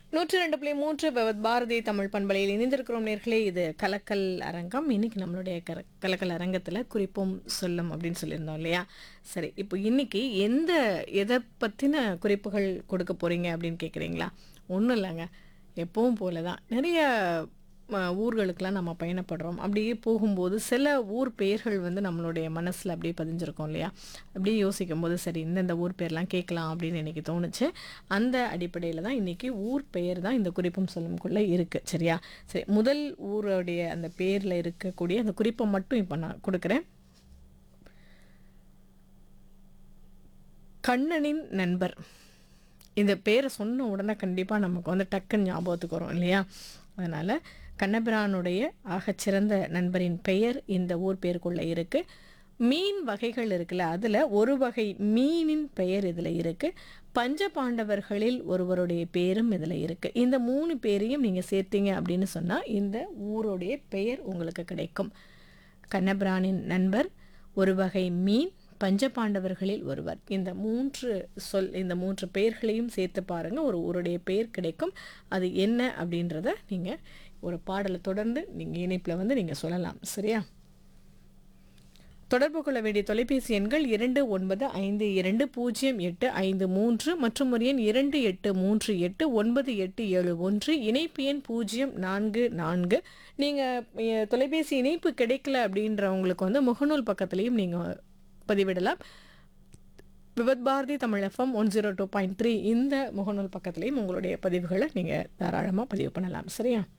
நூற்றி ரெண்டு புள்ளி மூன்று பவத் பாரதி தமிழ் பண்பலையில் இணைந்திருக்கிறோம் நேர்களே இது கலக்கல் அரங்கம் இன்னைக்கு நம்மளுடைய கர கலக்கல் அரங்கத்தில் குறிப்பும் சொல்லும் அப்படின்னு சொல்லியிருந்தோம் இல்லையா சரி இப்போ இன்னைக்கு எந்த எதை பற்றின குறிப்புகள் கொடுக்க போகிறீங்க அப்படின்னு கேட்குறீங்களா ஒன்றும் இல்லைங்க எப்பவும் போல தான் நிறைய ம, ஊர்களுக்கெல்லாம் நம்ம பயணப்படுறோம் அப்படியே போகும்போது சில ஊர் பெயர்கள் வந்து நம்மளுடைய மனசில் அப்படியே பதிஞ்சிருக்கும் இல்லையா அப்படியே யோசிக்கும் போது சரி இந்தந்த ஊர் பேர்லாம் கேட்கலாம் அப்படின்னு எனக்கு தோணுச்சு அந்த அடிப்படையில் தான் இன்றைக்கி ஊர் பெயர் தான் இந்த குறிப்பும் சொல்லும்குள்ளே இருக்குது சரியா சரி முதல் ஊருடைய அந்த பேரில் இருக்கக்கூடிய அந்த குறிப்பை மட்டும் இப்போ நான் கொடுக்குறேன் கண்ணனின் நண்பர் இந்த பேரை சொன்ன உடனே கண்டிப்பாக நமக்கு வந்து டக்குன்னு ஞாபகத்துக்கு வரும் இல்லையா அதனால் கண்ணபிரானுடைய ஆகச்சிறந்த நண்பரின் பெயர் இந்த ஊர் பேருக்குள்ளே இருக்குது மீன் வகைகள் இருக்குல்ல அதில் ஒரு வகை மீனின் பெயர் இதில் இருக்குது பஞ்ச பாண்டவர்களில் ஒருவருடைய பேரும் இதில் இருக்குது இந்த மூணு பேரையும் நீங்கள் சேர்த்தீங்க அப்படின்னு சொன்னால் இந்த ஊருடைய பெயர் உங்களுக்கு கிடைக்கும் கண்ணபிரானின் நண்பர் ஒரு வகை மீன் பஞ்சபாண்டவர்களில் ஒருவர் இந்த மூன்று சொல் இந்த மூன்று பெயர்களையும் சேர்த்து பாருங்கள் ஒரு ஊருடைய பெயர் கிடைக்கும் அது என்ன அப்படின்றத நீங்கள் ஒரு பாடலை தொடர்ந்து நீங்கள் இணைப்பில் வந்து நீங்கள் சொல்லலாம் சரியா தொடர்பு கொள்ள வேண்டிய தொலைபேசி எண்கள் இரண்டு ஒன்பது ஐந்து இரண்டு பூஜ்ஜியம் எட்டு ஐந்து மூன்று மற்றும் ஒரு எண் இரண்டு எட்டு மூன்று எட்டு ஒன்பது எட்டு ஏழு ஒன்று இணைப்பு எண் பூஜ்ஜியம் நான்கு நான்கு நீங்கள் தொலைபேசி இணைப்பு கிடைக்கல அப்படின்றவங்களுக்கு வந்து முகநூல் பக்கத்துலேயும் நீங்கள் பதிவிடலாம் Vividh Bharati Tamil FM one zero two point three இந்த முகநூல் பக்கத்துலேயும் உங்களுடைய பதிவுகளை நீங்கள் தாராளமாக பதிவு பண்ணலாம் சரியா